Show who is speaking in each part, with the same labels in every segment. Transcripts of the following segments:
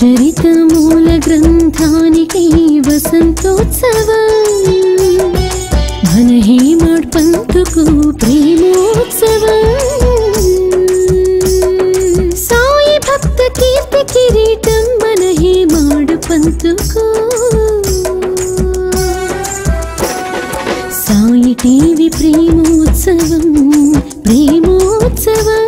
Speaker 1: చరిత మూల గ్రంథానికి వసంతోత్సవం మన హేమాడ్ పంతుకు ప్రేమోత్సవం సాయి భక్త కీర్తి కిరీటం మన హేమాడు పంతుకు సాయి టీవీ ప్రేమోత్సవం ప్రేమోత్సవం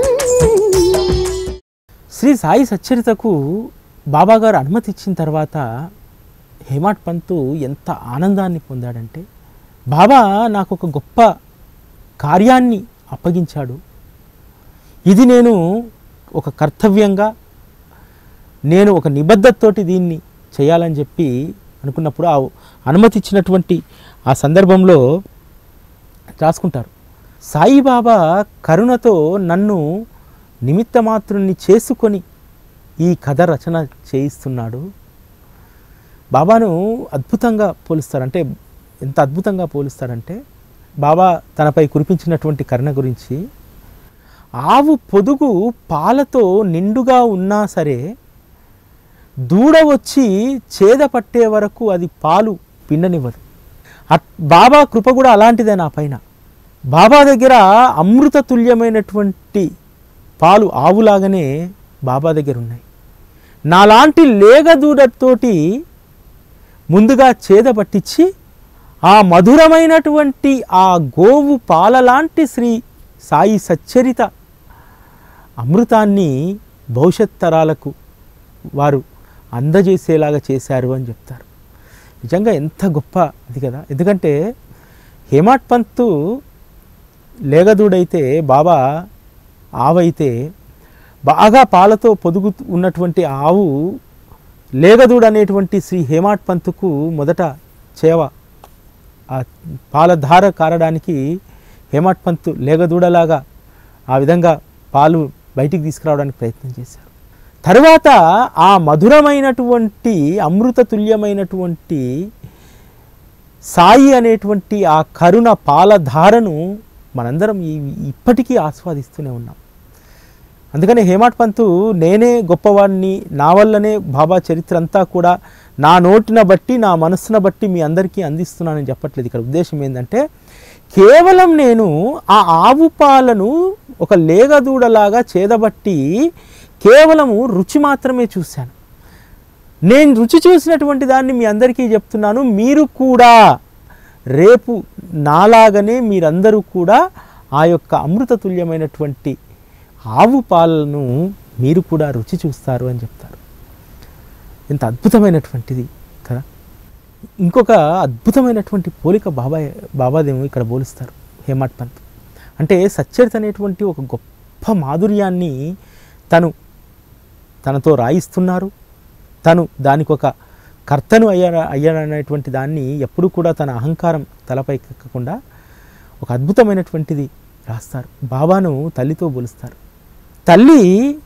Speaker 2: శ్రీ సాయి సచ్చరితకు బాబాగారు అనుమతి ఇచ్చిన తర్వాత హేమాడ్ పంతు ఎంత ఆనందాన్ని పొందాడంటే బాబా నాకు ఒక గొప్ప కార్యాన్ని అప్పగించాడు ఇది నేను ఒక కర్తవ్యంగా నేను ఒక నిబద్ధతతోటి దీన్ని చేయాలని చెప్పి అనుకున్నప్పుడు ఆ అనుమతి ఇచ్చినటువంటి ఆ సందర్భంలో రాసుకుంటారు సాయిబాబా కరుణతో నన్ను నిమిత్తమాత్రుణ్ణి చేసుకొని ఈ కథ రచన చేయిస్తున్నాడు బాబాను అద్భుతంగా పోలుస్తారు అంటే ఎంత అద్భుతంగా పోలుస్తారంటే బాబా తనపై కురిపించినటువంటి కరుణ గురించి ఆవు పొదుగు పాలతో నిండుగా ఉన్నా సరే దూడ వచ్చి చేద పట్టే వరకు అది పాలు పిండనివ్వదు అట్ బాబా కృప కూడా అలాంటిదే నా పైన బాబా దగ్గర అమృత తుల్యమైనటువంటి పాలు ఆవులాగానే బాబా దగ్గర ఉన్నాయి నాలాంటి లేగ దూడతోటి ముందుగా చేద పట్టించి ఆ మధురమైనటువంటి ఆ గోవు పాలలాంటి శ్రీ సాయి సచ్చరిత అమృతాన్ని భవిష్యత్ తరాలకు వారు అందజేసేలాగా చేశారు అని చెప్తారు నిజంగా ఎంత గొప్ప ఇది కదా ఎందుకంటే హేమాట్ పంతు లేగదూడైతే బాబా ఆవైతే బాగా పాలతో పొదుగు ఉన్నటువంటి ఆవు లేగదూడ అనేటువంటి శ్రీ హేమాట్ పంతుకు మొదట చేవ ఆ పాలధార కారడానికి హేమాట్ పంతు లేగదూడలాగా ఆ విధంగా పాలు బయటికి తీసుకురావడానికి ప్రయత్నం చేశారు తరువాత ఆ మధురమైనటువంటి అమృత తుల్యమైనటువంటి సాయి అనేటువంటి ఆ కరుణ పాలధారను మనందరం ఈ ఇప్పటికీ ఆస్వాదిస్తూనే ఉన్నాం అందుకని హేమాట్ పంతు నేనే గొప్పవాడిని నా వల్లనే బాబా చరిత్ర అంతా కూడా నా నోటిన బట్టి నా మనస్సున బట్టి మీ అందరికీ అందిస్తున్నానని చెప్పట్లేదు ఇక్కడ ఉద్దేశం ఏంటంటే కేవలం నేను ఆ ఆవు పాలను ఒక లేగదూడలాగా చేదబట్టి కేవలము రుచి మాత్రమే చూశాను నేను రుచి చూసినటువంటి దాన్ని మీ అందరికీ చెప్తున్నాను మీరు కూడా రేపు నాలాగనే మీరందరూ కూడా ఆ యొక్క అమృతతుల్యమైనటువంటి ఆవు పాలను మీరు కూడా రుచి చూస్తారు అని చెప్తారు ఎంత అద్భుతమైనటువంటిది కదా ఇంకొక అద్భుతమైనటువంటి పోలిక బాబాయ్ బాబాదేమో ఇక్కడ పోలుస్తారు హేమాట్ పంత్ అంటే సచ్చరిత అనేటువంటి ఒక గొప్ప మాధుర్యాన్ని తను తనతో రాయిస్తున్నారు తను దానికి ఒక కర్తను అయ్యారా అయ్యారనేటువంటి దాన్ని ఎప్పుడూ కూడా తన అహంకారం తలపై ఎక్కకుండా ఒక అద్భుతమైనటువంటిది రాస్తారు బాబాను తల్లితో పోలుస్తారు తల్లి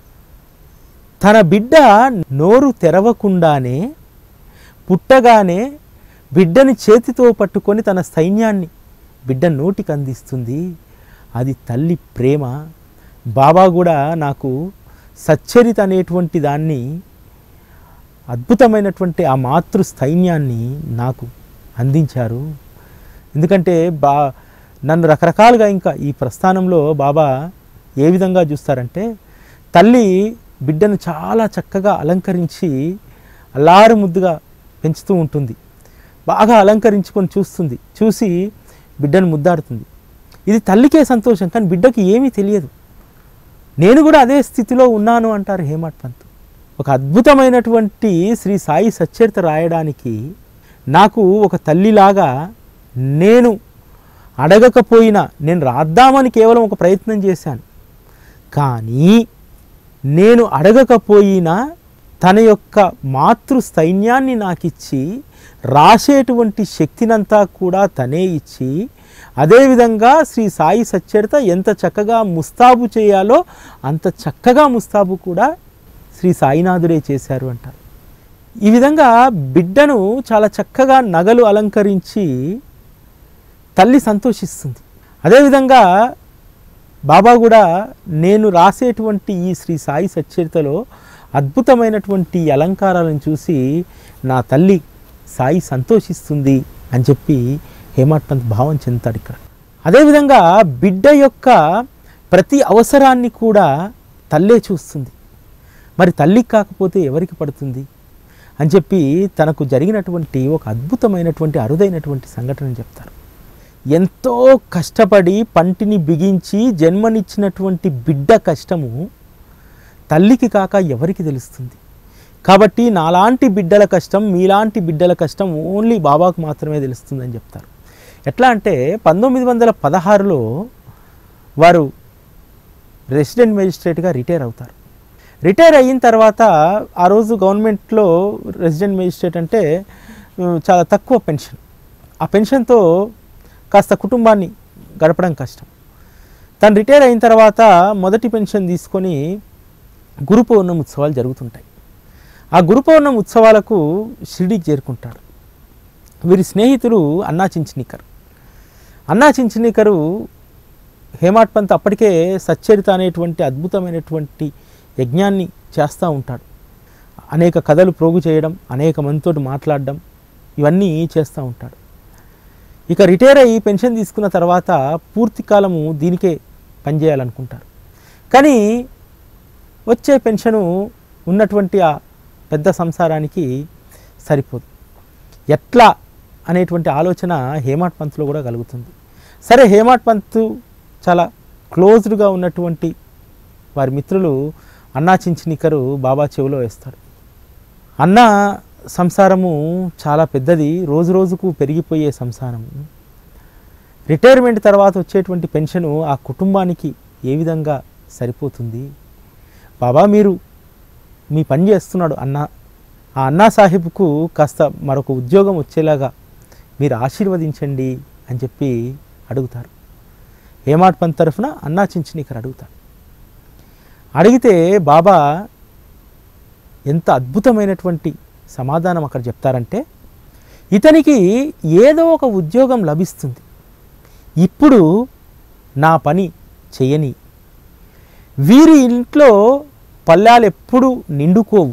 Speaker 2: తన బిడ్డ నోరు తెరవకుండానే పుట్టగానే బిడ్డని చేతితో పట్టుకొని తన సైన్యాన్ని బిడ్డ నోటికి అందిస్తుంది అది తల్లి ప్రేమ బాబా కూడా నాకు సచ్చరిత అనేటువంటి దాన్ని అద్భుతమైనటువంటి ఆ మాతృ స్థైన్యాన్ని నాకు అందించారు ఎందుకంటే బా నన్ను రకరకాలుగా ఇంకా ఈ ప్రస్థానంలో బాబా ఏ విధంగా చూస్తారంటే తల్లి బిడ్డను చాలా చక్కగా అలంకరించి అల్లారు ముద్దుగా పెంచుతూ ఉంటుంది బాగా అలంకరించుకొని చూస్తుంది చూసి బిడ్డను ముద్దాడుతుంది ఇది తల్లికే సంతోషం కానీ బిడ్డకి ఏమీ తెలియదు నేను కూడా అదే స్థితిలో ఉన్నాను అంటారు హేమట్ పంత్ ఒక అద్భుతమైనటువంటి శ్రీ సాయి సచ్చరిత రాయడానికి నాకు ఒక తల్లిలాగా నేను అడగకపోయినా నేను రాద్దామని కేవలం ఒక ప్రయత్నం చేశాను కానీ నేను అడగకపోయినా తన యొక్క మాతృ సైన్యాన్ని నాకిచ్చి రాసేటువంటి శక్తినంతా కూడా తనే ఇచ్చి అదేవిధంగా శ్రీ సాయి సచ్చరిత ఎంత చక్కగా ముస్తాబు చేయాలో అంత చక్కగా ముస్తాబు కూడా శ్రీ సాయినాథుడే చేశారు అంటారు ఈ విధంగా బిడ్డను చాలా చక్కగా నగలు అలంకరించి తల్లి సంతోషిస్తుంది అదేవిధంగా బాబా కూడా నేను రాసేటువంటి ఈ శ్రీ సాయి సచ్చరితలో అద్భుతమైనటువంటి అలంకారాలను చూసి నా తల్లి సాయి సంతోషిస్తుంది అని చెప్పి హేమాడ్ పంత్ భావం చెందుతాడు ఇక్కడ అదేవిధంగా బిడ్డ యొక్క ప్రతి అవసరాన్ని కూడా తల్లే చూస్తుంది మరి తల్లికి కాకపోతే ఎవరికి పడుతుంది అని చెప్పి తనకు జరిగినటువంటి ఒక అద్భుతమైనటువంటి అరుదైనటువంటి సంఘటన చెప్తారు ఎంతో కష్టపడి పంటిని బిగించి జన్మనిచ్చినటువంటి బిడ్డ కష్టము తల్లికి కాక ఎవరికి తెలుస్తుంది కాబట్టి నాలాంటి బిడ్డల కష్టం మీలాంటి బిడ్డల కష్టం ఓన్లీ బాబాకు మాత్రమే తెలుస్తుందని చెప్తారు ఎట్లా అంటే పంతొమ్మిది వందల పదహారులో వారు రెసిడెంట్ మేజిస్ట్రేట్గా రిటైర్ అవుతారు రిటైర్ అయిన తర్వాత ఆ రోజు గవర్నమెంట్లో రెసిడెంట్ మేజిస్ట్రేట్ అంటే ఉమ్, చాలా తక్కువ పెన్షన్ ఆ పెన్షన్తో కాస్త కుటుంబాన్ని గడపడం కష్టం తను రిటైర్ అయిన తర్వాత మొదటి పెన్షన్ తీసుకొని గురు పౌర్ణమి ఉత్సవాలు జరుగుతుంటాయి ఆ గురు పౌర్ణమి ఉత్సవాలకు షిరిడీకి చేరుకుంటాడు వీరి స్నేహితులు అన్నా చించినికర్ అన్నా చించినికరు హేమాడ్ పంత్ అప్పటికే సచ్చరిత అనేటువంటి అద్భుతమైనటువంటి యజ్ఞాన్ని చేస్తూ ఉంటాడు అనేక కథలు ప్రోగు చేయడం అనేక మందితోటి మాట్లాడడం ఇవన్నీ చేస్తూ ఉంటాడు ఇక రిటైర్ అయ్యి పెన్షన్ తీసుకున్న తర్వాత పూర్తి కాలము దీనికే పనిచేయాలనుకుంటారు కానీ వచ్చే పెన్షను ఉన్నటువంటి ఆ పెద్ద సంసారానికి సరిపోదు ఎట్లా అనేటువంటి ఆలోచన హేమాడ్ పంత్లో కూడా కలుగుతుంది సరే హేమాడ్ పంత్ చాలా క్లోజ్డ్గా ఉన్నటువంటి వారి మిత్రులు అన్నా చించినికరు బాబా చెవిలో వేస్తారు అన్న సంసారము చాలా పెద్దది రోజు రోజుకు పెరిగిపోయే సంసారము రిటైర్మెంట్ తర్వాత వచ్చేటువంటి పెన్షను ఆ కుటుంబానికి ఏ విధంగా సరిపోతుంది బాబా మీరు మీ పని చేస్తున్నాడు అన్న ఆ అన్నా సాహిబ్కు కాస్త మరొక ఉద్యోగం వచ్చేలాగా మీరు ఆశీర్వదించండి అని చెప్పి అడుగుతారు హేమాడ్ పంత్ తరఫున అన్నా చించినికర్ అడుగుతాడు అడిగితే బాబా ఎంత అద్భుతమైనటువంటి సమాధానం అక్కడ చెప్తారంటే ఇతనికి ఏదో ఒక ఉద్యోగం లభిస్తుంది ఇప్పుడు నా పని చేయని వీరి ఇంట్లో పల్లాలు ఎప్పుడు నిండుకోవు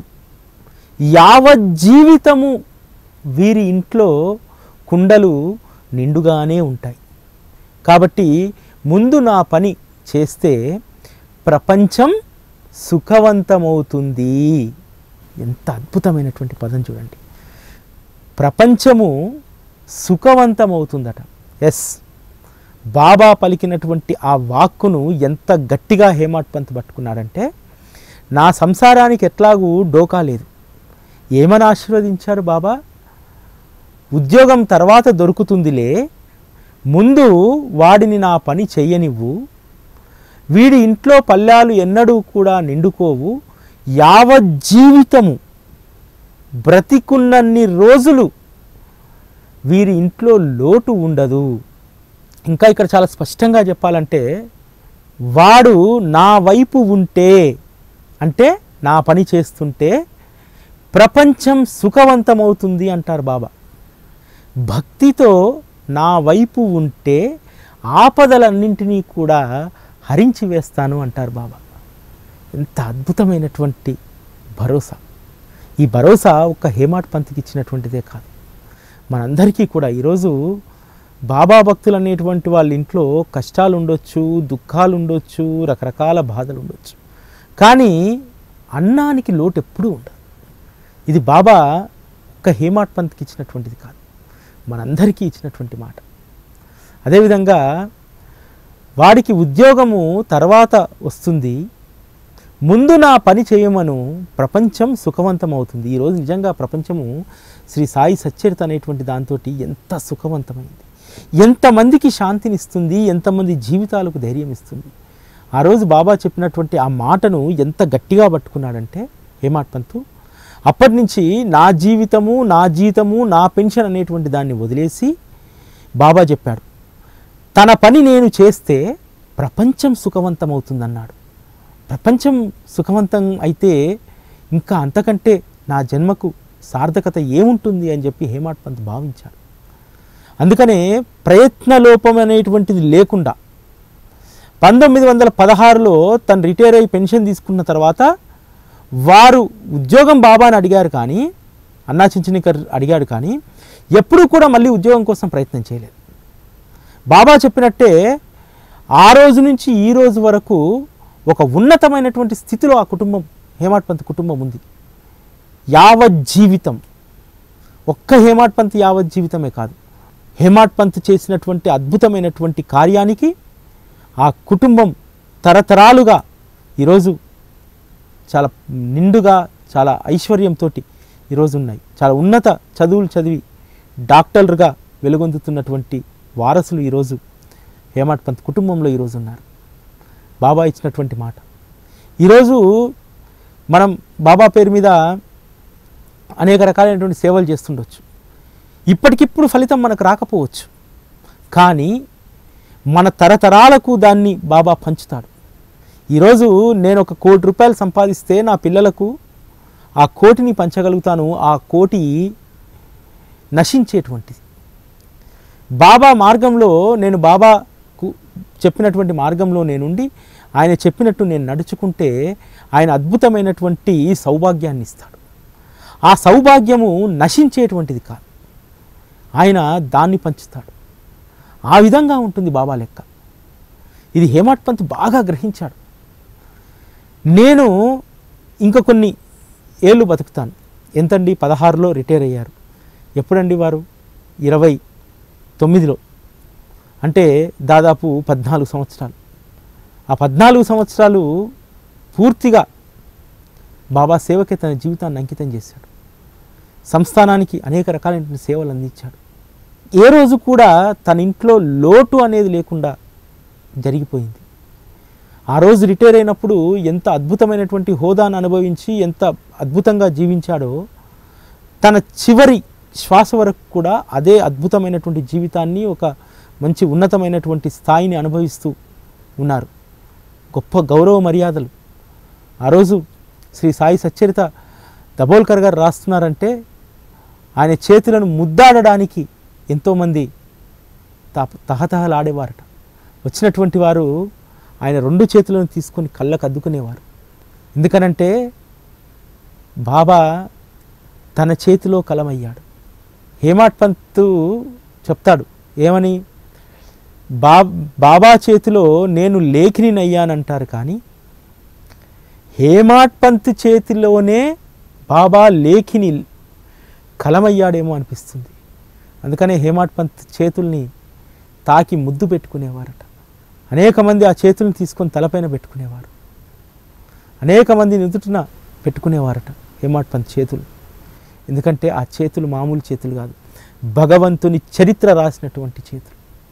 Speaker 2: యావజ్జీవితము వీరి ఇంట్లో కుండలు నిండుగానే ఉంటాయి కాబట్టి ముందు నా పని చేస్తే ప్రపంచం సుఖవంతమవుతుంది ఎంత అద్భుతమైనటువంటి పదం చూడండి ప్రపంచము సుఖవంతమవుతుందట ఎస్ బాబా పలికినటువంటి ఆ వాక్కును ఎంత గట్టిగా హేమాడ్ పంత్ పట్టుకున్నాడంటే నా సంసారానికి ఎట్లాగూ డోకా లేదు ఏమని ఆశీర్వదించారు బాబా ఉద్యోగం తర్వాత దొరుకుతుందిలే ముందు వాడిని నా పని చెయ్యనివ్వు వీడి ఇంట్లో పల్లాలు ఎన్నడూ కూడా నిండుకోవు యావజ్జీవితము బ్రతికున్నన్ని రోజులు వీరి ఇంట్లో లోటు ఉండదు ఇంకా ఇక్కడ చాలా స్పష్టంగా చెప్పాలంటే వాడు నా వైపు ఉంటే అంటే నా పని చేస్తుంటే ప్రపంచం సుఖవంతమవుతుంది అంటారు బాబా భక్తితో నా వైపు ఉంటే ఆపదలన్నింటినీ కూడా హరించి వేస్తాను అంటారు బాబా ఎంత అద్భుతమైనటువంటి భరోసా ఈ భరోసా ఒక్క హేమాడ్ పంత్కి ఇచ్చినటువంటిదే కాదు మనందరికీ కూడా ఈరోజు బాబా భక్తులు అనేటువంటి వాళ్ళ ఇంట్లో కష్టాలు ఉండొచ్చు దుఃఖాలు ఉండొచ్చు రకరకాల బాధలు ఉండొచ్చు కానీ అన్నానికి లోటు ఎప్పుడూ ఉండదు ఇది బాబా ఒక్క హేమాడ్ పంత్కి ఇచ్చినటువంటిది కాదు మనందరికీ ఇచ్చినటువంటి మాట అదేవిధంగా వాడికి ఉద్యోగము తర్వాత వస్తుంది ముందు నా పని చేయమను ప్రపంచం సుఖవంతమవుతుంది ఈరోజు నిజంగా ప్రపంచము శ్రీ సాయి సచ్చరిత అనేటువంటి దాంతో ఎంత సుఖవంతమైంది ఎంతమందికి శాంతినిస్తుంది ఎంతమంది జీవితాలకు ధైర్యం ఇస్తుంది ఆ రోజు బాబా చెప్పినటువంటి ఆ మాటను ఎంత గట్టిగా పట్టుకున్నాడంటే హేమాడ్ పంతు అప్పటి నుంచి నా జీవితము నా జీతము నా పెన్షన్ అనేటువంటి దాన్ని వదిలేసి బాబా చెప్పాడు తన పని నేను చేస్తే ప్రపంచం సుఖవంతమవుతుందన్నాడు ప్రపంచం సుఖవంతం అయితే ఇంకా అంతకంటే నా జన్మకు సార్థకత ఏముంటుంది అని చెప్పి హేమాడ్ పంత్ భావించాడు అందుకనే ప్రయత్నలోపం అనేటువంటిది లేకుండా పంతొమ్మిది వందల పదహారులో తను రిటైర్ అయి పెన్షన్ తీసుకున్న తర్వాత వారు ఉద్యోగం బాబాని అడిగారు కానీ అన్నా చించనికర్ అడిగాడు కానీ ఎప్పుడూ కూడా మళ్ళీ ఉద్యోగం కోసం ప్రయత్నం చేయలేదు బాబా చెప్పినట్టే ఆ రోజు నుంచి ఈ రోజు వరకు ఒక ఉన్నతమైనటువంటి స్థితిలో ఆ కుటుంబం హేమాడ్ పంత్ కుటుంబం ఉంది యావత్ జీవితం ఒక్క హేమాడ్ పంత్ యావత్ జీవితమే కాదు హేమాడ్ పంత్ చేసినటువంటి అద్భుతమైనటువంటి కార్యానికి ఆ కుటుంబం తరతరాలుగా ఈరోజు చాలా నిండుగా చాలా ఐశ్వర్యంతో ఈరోజు ఉన్నాయి చాలా ఉన్నత చదువులు చదివి డాక్టర్లుగా వెలుగొందుతున్నటువంటి వారసులు ఈరోజు హేమాడ్ పంత్ కుటుంబంలో ఈరోజు ఉన్నారు బాబా ఇచ్చినటువంటి మాట ఈరోజు మనం బాబా పేరు మీద అనేక రకాలైనటువంటి సేవలు చేస్తుండొచ్చు ఇప్పటికిప్పుడు ఫలితం మనకు రాకపోవచ్చు కానీ మన తరతరాలకు దాన్ని బాబా పంచుతాడు ఈరోజు నేను ఒక కోటి రూపాయలు సంపాదిస్తే నా పిల్లలకు ఆ కోటిని పంచగలుగుతాను ఆ కోటి నశించేటువంటిది బాబా మార్గంలో నేను బాబాకు చెప్పినటువంటి మార్గంలో నేనుండి ఆయన చెప్పినట్టు నేను నడుచుకుంటే ఆయన అద్భుతమైనటువంటి సౌభాగ్యాన్ని ఇస్తాడు ఆ సౌభాగ్యము నశించేటువంటిది కాదు ఆయన దాన్ని పంచుతాడు ఆ విధంగా ఉంటుంది బాబా లెక్క ఇది హేమాడ్ పంత్ బాగా గ్రహించాడు నేను ఇంకా కొన్ని ఏళ్ళు బతుకుతాను ఎంతండి పదహారులో రిటైర్ అయ్యారు ఎప్పుడండి వారు ఇరవై తొమ్మిదిలో అంటే దాదాపు పద్నాలుగు సంవత్సరాలు ఆ పద్నాలుగు సంవత్సరాలు పూర్తిగా బాబా సేవకే తన జీవితాన్ని అంకితం చేశాడు సంస్థానానికి అనేక రకాలైన సేవలు అందించాడు ఏ రోజు కూడా తన ఇంట్లో లోటు అనేది లేకుండా జరిగిపోయింది ఆ రోజు రిటైర్ అయినప్పుడు ఎంత అద్భుతమైనటువంటి హోదాను అనుభవించి ఎంత అద్భుతంగా జీవించాడో తన చివరి శ్వాస వరకు కూడా అదే అద్భుతమైనటువంటి జీవితాన్ని ఒక మంచి ఉన్నతమైనటువంటి స్థాయిని అనుభవిస్తూ ఉన్నారు గొప్ప గౌరవ మర్యాదలు ఆ రోజు శ్రీ సాయి సచ్చరిత దబోల్కర్ గారు రాస్తున్నారంటే ఆయన చేతులను ముద్దాడడానికి ఎంతోమంది తప తహతహలాడేవారట వచ్చినటువంటి వారు ఆయన రెండు చేతులను తీసుకొని కళ్ళకు అద్దుకునేవారు ఎందుకనంటే బాబా తన చేతిలో కలమయ్యాడు హేమాడ్ పంత్ చెప్తాడు ఏమని బా బాబా చేతిలో నేను లేఖిని అయ్యానంటారు కానీ హేమాడ్ పంత్ చేతిలోనే బాబా లేఖిని కలమయ్యాడేమో అనిపిస్తుంది అందుకనే హేమాడ్ పంత్ చేతుల్ని తాకి ముద్దు పెట్టుకునేవారట అనేక మంది ఆ చేతుల్ని తీసుకొని తలపైన పెట్టుకునేవారు అనేక మంది నుదుటిన పెట్టుకునేవారట హేమాడ్ పంత్ చేతులు ఎందుకంటే ఆ చేతులు మామూలు చేతులు కాదు భగవంతుని చరిత్ర రాసినటువంటి చేతులు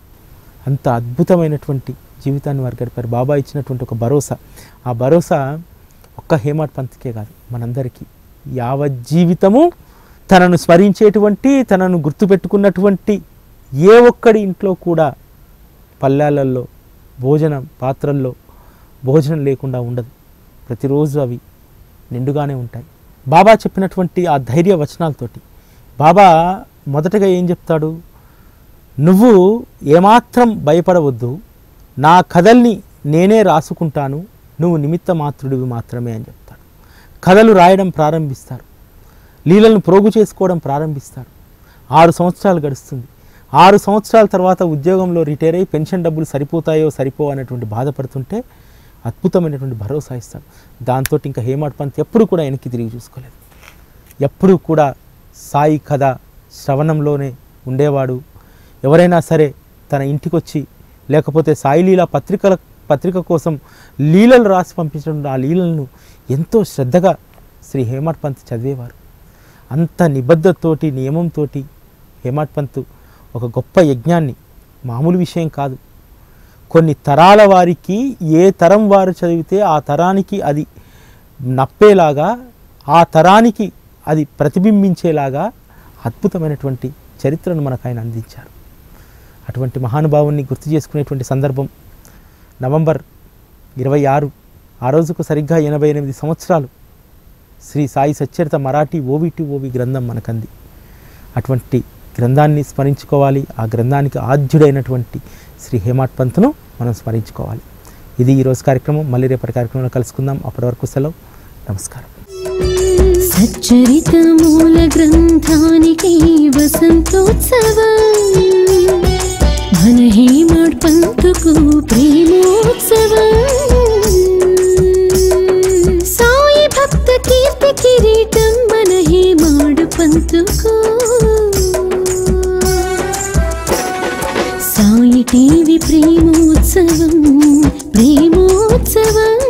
Speaker 2: అంత అద్భుతమైనటువంటి జీవితాన్ని వారు గడిపారు బాబా ఇచ్చినటువంటి ఒక భరోసా ఆ భరోసా ఒక్క హేమాడ్ పంత్కే కాదు మనందరికీ యావత్ జీవితము తనను స్మరించేటువంటి తనను గుర్తుపెట్టుకున్నటువంటి ఏ ఒక్కడి ఇంట్లో కూడా పల్లెలలో భోజనం పాత్రల్లో భోజనం లేకుండా ఉండదు ప్రతిరోజు అవి నిండుగానే ఉంటాయి బాబా చెప్పినటువంటి ఆ ధైర్య వచనాలతోటి బాబా మొదటగా ఏం చెప్తాడు నువ్వు ఏమాత్రం భయపడవద్దు నా కథల్ని నేనే రాసుకుంటాను నువ్వు నిమిత్త మాత్రుడివి మాత్రమే అని చెప్తాడు కథలు రాయడం ప్రారంభిస్తారు లీలలను ప్రోగు చేసుకోవడం ప్రారంభిస్తారు ఆరు సంవత్సరాలు గడుస్తుంది ఆరు సంవత్సరాల తర్వాత ఉద్యోగంలో రిటైర్ అయ్యి పెన్షన్ డబ్బులు సరిపోతాయో సరిపో అనేటువంటి బాధపడుతుంటే అద్భుతమైనటువంటి భరోసా ఇస్తాడు దాంతో ఇంకా హేమాడ్ పంత్ ఎప్పుడు కూడా వెనక్కి తిరిగి చూసుకోలేదు ఎప్పుడూ కూడా సాయి కథ శ్రవణంలోనే ఉండేవాడు ఎవరైనా సరే తన ఇంటికి వచ్చి లేకపోతే సాయి లీల పత్రికల పత్రిక కోసం లీలలు రాసి పంపించడం ఆ లీలలను ఎంతో శ్రద్ధగా శ్రీ హేమాడ్ పంత్ చదివేవారు అంత నిబద్ధతతోటి నియమంతో హేమాడ్ పంత్ ఒక గొప్ప యజ్ఞాన్ని మామూలు విషయం కాదు కొన్ని తరాల వారికి ఏ తరం వారు చదివితే ఆ తరానికి అది నప్పేలాగా ఆ తరానికి అది ప్రతిబింబించేలాగా అద్భుతమైనటువంటి చరిత్రను మనకు ఆయన అందించారు అటువంటి మహానుభావుని గుర్తు చేసుకునేటువంటి సందర్భం నవంబర్ ఇరవై ఆరు ఆ రోజుకు సరిగ్గా ఎనభై ఎనిమిది సంవత్సరాలు శ్రీ సాయి సచ్చరిత మరాఠీ ఓవిటి ఓవి గ్రంథం మనకంది అటువంటి గ్రంథాన్ని స్మరించుకోవాలి ఆ గ్రంథానికి ఆద్యుడైనటువంటి శ్రీ హేమాట్ పంత్ను మనం స్మరించుకోవాలి ఇది ఈరోజు కార్యక్రమం మళ్ళీ రేపటి కార్యక్రమంలో కలుసుకుందాం అప్పటి వరకు సెలవు నమస్కారం
Speaker 1: చరితమూల గ్రంథానికి వసంతోత్సవం మన హేమాడ్ పంతుకు ప్రేమోత్సవం సాయి భక్త కీర్తి కిరీటం మన హేమాడు పంతుకు సాయి టీవీ ప్రేమోత్సవం ప్రేమోత్సవం